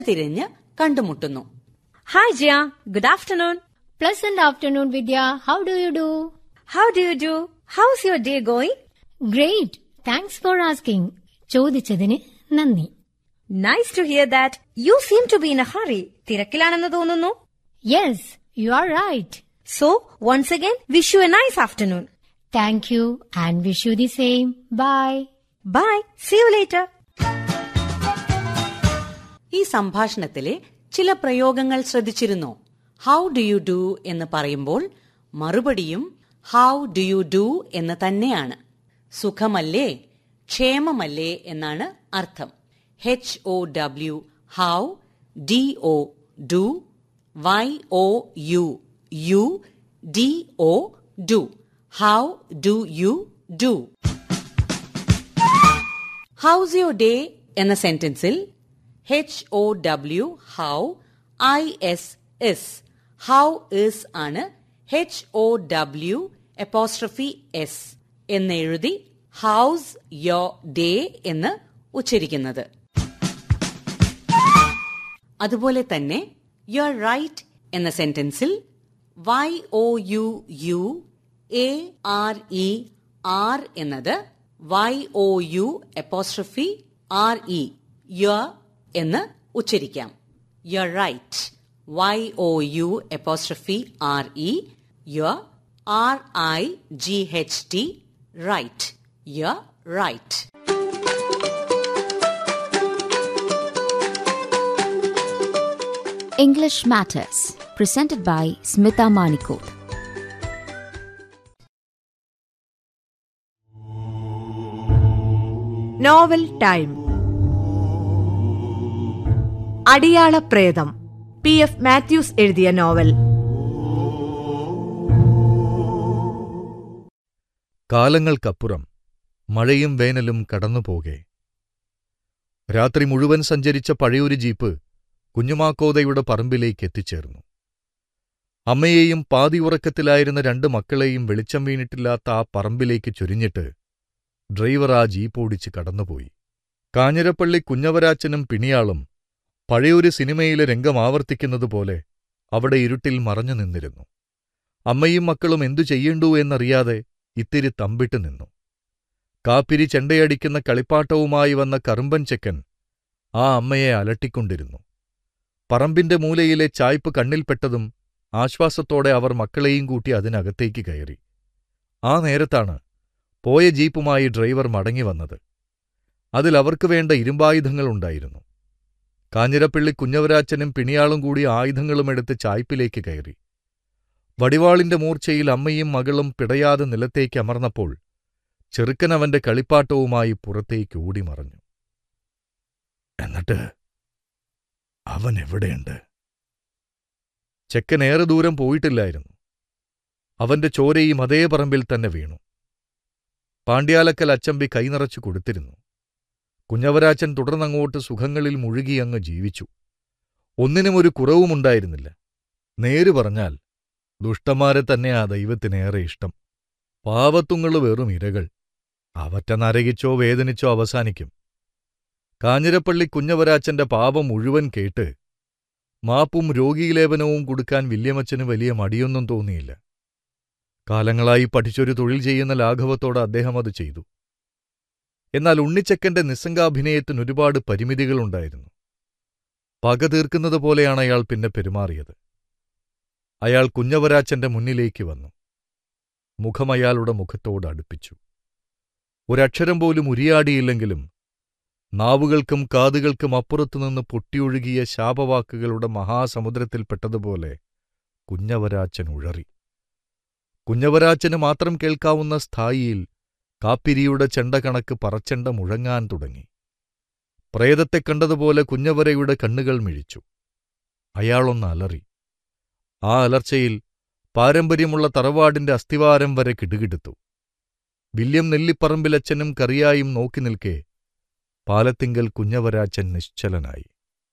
തിരിഞ്ഞ് കണ്ടുമുട്ടുന്നു Hi, Jia. Good afternoon. Pleasant afternoon, Vidya. How do you do? How do you do? How's your day going? Great. Thanks for asking. ചോദിച്ചതിന് നന്ദി Nice to hear that. You seem to be in a hurry. തിരക്കിലാണെന്ന് തോന്നുന്നു. Yes you are right So, once again, wish you a nice afternoon. Thank you and wish you the same bye Bye. See you later. ഈ സംഭാഷണത്തിലെ ചില പ്രയോഗങ്ങൾ ശ്രദ്ധിച്ചിരുന്നോ how do you do എന്ന് പറയുമ്പോൾ മറുപടിയും ഹൗ ഡു യു ഡു എന്ന് തന്നെയാണ് സുഖമല്ലേ ക്ഷേമമല്ലേ എന്നാണ് അർത്ഥം H O W how D O do Y O U you D O do how do you do how's your day എന്ന സെന്റൻസിൽ H O W how I S S how is ആണ് H O W apostrophe S എന്നെഴുതി how's your day എന്ന് ഉച്ചരിക്കുന്നത് അതുപോലെ തന്നെ you are right എന്ന സെന്റൻസിൽ Y O U you A R E are എന്നത് Y O U apostrophe R E യ എന്ന് ഉച്ചരിക്കാം you right Y O U apostrophe R E you're R I G H T right you're right English Matters, presented by Smita Manikot. Novel time അടിയാള പ്രേതം P F Mathews എഴുതിയ novel കാലങ്ങൾക്കപ്പുറം മഴയും വേനലും കടന്നുപോകെ രാത്രി മുഴുവൻ സഞ്ചരിച്ച പഴയൊരു ജീപ്പ് കുഞ്ഞുമാക്കോതയുടെ പറമ്പിലേക്ക് എത്തിച്ചേർന്നു അമ്മയെയും പാതി ഉറക്കത്തിലായിരുന്ന രണ്ട് മക്കളെയും വെളിച്ചം വീണിട്ടില്ലാത്ത ആ പറമ്പിലേക്ക് ചൊരിഞ്ഞിട്ട് ഡ്രൈവർ ആ ജീപ്പോടിച്ച് കടന്നുപോയി കാഞ്ഞിരപ്പള്ളി കുഞ്ഞവരാച്ചനും പിണിയാളും പഴയൊരു സിനിമയിലെ രംഗം ആവർത്തിക്കുന്നതുപോലെ അവിടെ ഇരുട്ടിൽ മറഞ്ഞു നിന്നിരുന്നു അമ്മയും മക്കളും എന്തു ചെയ്യണ്ടു എന്നറിയാതെ ഇത്തിരി തമ്പിട്ട് നിന്നു കാപ്പിരി ചെണ്ടയടിക്കുന്ന കളിപ്പാട്ടവുമായി വന്ന കറുമ്പൻ ചെക്കൻ ആ അമ്മയെ അലട്ടിക്കൊണ്ടിരുന്നു പറമ്പിന്റെ മൂലയിലെ ചായ്പ് കണ്ണിൽപ്പെട്ടതും ആശ്വാസത്തോടെ അവർ മക്കളെയും കൂട്ടി അതിനകത്തേക്ക് കയറി ആ നേരത്താണ് പോയ ജീപ്പുമായി ഡ്രൈവർ മടങ്ങി വന്നത് അതിൽ അവർക്ക് വേണ്ട ഇരുമ്പായുധങ്ങളുണ്ടായിരുന്നു കാഞ്ഞിരപ്പള്ളി കുഞ്ഞവരാച്ചനും പിണിയാളും കൂടി ആയുധങ്ങളുമെടുത്ത് ചായ്പിലേക്ക് കയറി വടിവാളിന്റെ മൂർച്ചയിൽ അമ്മയും മകളും പിടയാതെ നിലത്തേക്ക് അമർന്നപ്പോൾ ചെറുക്കൻ അവന്റെ കളിപ്പാട്ടവുമായി പുറത്തേക്ക് ഓടിമറഞ്ഞു എന്നിട്ട് അവൻ എവിടെയുണ്ട് ചെക്കൻ ഏറെ ദൂരം പോയിട്ടില്ലായിരുന്നു അവന്റെ ചോരയും അതേ പറമ്പിൽ തന്നെ വീണു പാണ്ഡ്യാലക്കൽ അച്ചമ്പി കൈനിറച്ചു കൊടുത്തിരുന്നു കുഞ്ഞവരാച്ചൻ തുടർന്നങ്ങോട്ട് സുഖങ്ങളിൽ മുഴുകി അങ്ങ് ജീവിച്ചു ഒന്നിനും ഒരു കുറവുമുണ്ടായിരുന്നില്ല നേര് പറഞ്ഞാൽ ദുഷ്ടന്മാരെ തന്നെ ആ ദൈവത്തിനേറെ ഇഷ്ടം പാവത്തുങ്ങള് വെറും ഇരകൾ അവറ്റ നരകിച്ചോ വേദനിച്ചോ അവസാനിക്കും കാഞ്ഞിരപ്പള്ളി കുഞ്ഞവരാച്ചന്റെ പാപം മുഴുവൻ കേട്ട് മാപ്പും രോഗീലേപനവും കൊടുക്കാൻ വില്യമച്ചന് വലിയ മടിയൊന്നും തോന്നിയില്ല കാലങ്ങളായി പഠിച്ചൊരു തൊഴിൽ ചെയ്യുന്ന ലാഘവത്തോടെ അദ്ദേഹം അത് ചെയ്തു എന്നാൽ ഉണ്ണിച്ചക്കന്റെ നിസ്സംഗാഭിനയത്തിന് ഒരുപാട് പരിമിതികളുണ്ടായിരുന്നു പക തീർക്കുന്നത് പോലെയാണ് അയാൾ പിന്നെ പെരുമാറിയത് അയാൾ കുഞ്ഞവരാച്ചന്റെ മുന്നിലേക്ക് വന്നു മുഖം അയാളുടെ മുഖത്തോട് അടുപ്പിച്ചു ഒരക്ഷരം പോലും ഉരിയാടിയില്ലെങ്കിലും നാവുകൾക്കും കാതുകൾക്കും അപ്പുറത്തുനിന്ന് പൊട്ടിയൊഴുകിയ ശാപവാക്കുകളുടെ മഹാസമുദ്രത്തിൽപ്പെട്ടതുപോലെ കുഞ്ഞവരാച്ചൻ ഉഴറി കുഞ്ഞവരാച്ചന് മാത്രം കേൾക്കാവുന്ന സ്ഥായിയിൽ കാപ്പിരിയുടെ ചെണ്ട കണക്ക് പറച്ചെണ്ട മുഴങ്ങാൻ തുടങ്ങി പ്രേതത്തെ കണ്ടതുപോലെ കുഞ്ഞവരയുടെ കണ്ണുകൾ മിഴിച്ചു അയാളൊന്ന് അലറി ആ അലർച്ചയിൽ പാരമ്പര്യമുള്ള തറവാടിന്റെ അസ്ഥിവാരം വരെ കിടുകിടുത്തു വില്യം നെല്ലിപ്പറമ്പിലച്ചനും കറിയായും നോക്കി നിൽക്കെ പാലത്തിങ്കൽ കുഞ്ഞവരാച്ചൻ നിശ്ചലനായി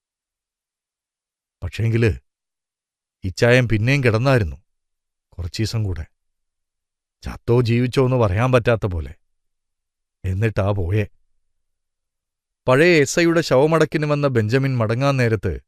പക്ഷേങ്കില് ഇച്ചായം പിന്നെയും കിടന്നായിരുന്നു കുറച്ചീസം കൂടെ ചത്തോ ജീവിച്ചോ എന്ന് പറയാൻ പറ്റാത്ത പോലെ എന്നിട്ടാ പോയേ പഴയ എസ് ഐയുടെ ശവമടക്കിന് വന്ന ബെഞ്ചമിൻ മടങ്ങാൻ നേരത്ത്